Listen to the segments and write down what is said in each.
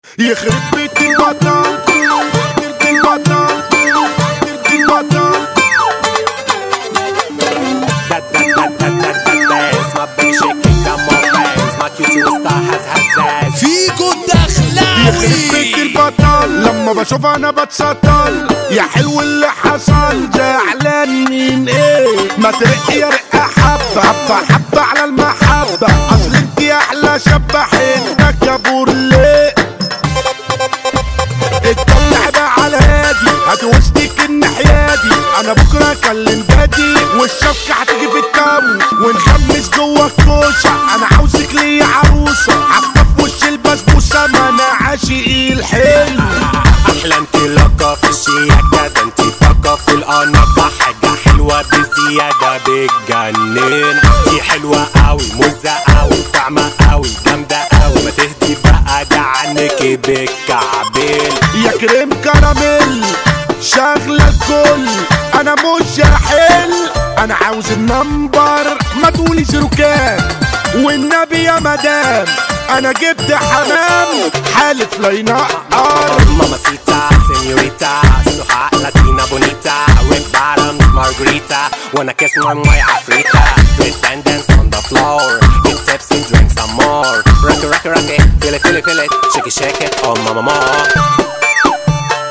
يخرب بيت البطل بيت البطل بيت البطل That that that that that that dance My baby shaking got more bangs My cutie star has has ass فيجو يخرب بيت الدخلاوي البطل لما بشوف انا بتسطل يا حلو اللي حصل زعلان من ايه ما ترق يا رقة حبة حبة حبة على المحبة اصل انت احلى شابة حينك يا بورليه الطلع بقى على هادي هتوسطك الناحية دي انا بكرة اكلم بادي والشبكة هتيجي في التاوس ونخمس جوه الكوشة انا عاوزك ليا عروسة هخطف وش البسبوسة ما انا عاشقي الحلو احلى انت لقى في الشياكة ده انت طاقة في الاناقة حاجة حلوة بزيادة بتجنن دي حلوة قوي مزة قوي طعمة قوي جامدة قوي ما تهدي بقى ده عنك بالكعبين يا كريم كراميل شغلة الكل انا مش هحل انا عاوز النمبر ما تقولي زيرو كام والنبي يا مدام انا جبت حمام حالف لا ينقر Mamacita, señorita, so hot, Latina bonita, red bottoms, margarita, wanna kiss my my Africa, with dance on the floor, get tipsy, drink some more, rock it, rock it, rock it, feel it, feel it, feel it, shake it, shake it, oh mama, mama.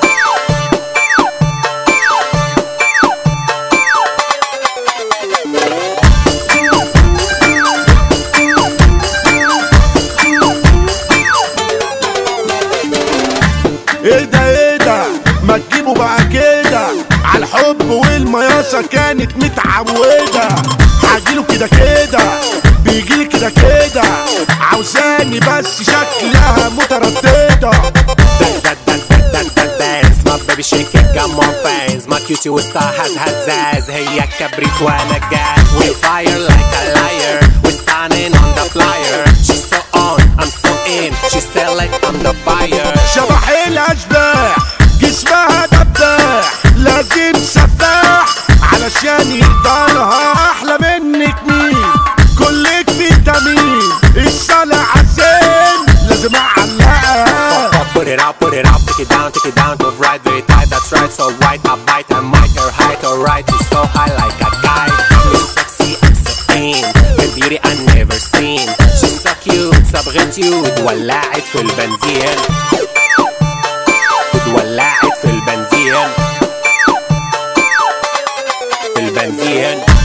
ايه ده ايه ده ما تجيبوا بقى كده على الحب والمياسة كانت متعودة هجيله كده كده بيجيلي كده كده عاوزاني بس شكلها مترددة That, that, that, that, that, that dance, my baby shake it, got more fans, my cutie with star has has ass, هي كبريت وانا جاز, we fire like a liar, we standing on the flyer, she's so on, I'm so in, she sell it, I'm the buyer. شبح الاشباح جسمها دباح لازم سفاح علشان يقدرها احلى منك مين كلك فيتامين الصلاة عزين لازم اعلقها Put it out, put it out, take it down, take it down, move right, very tight, that's right, so right, I bite, I might, her height, alright, she's so high like a guy, she's sexy and so in, the beauty I never seen, she's so cute, صبغت يود, ولعت في البنزين, ولعت في البنزين, في البنزين.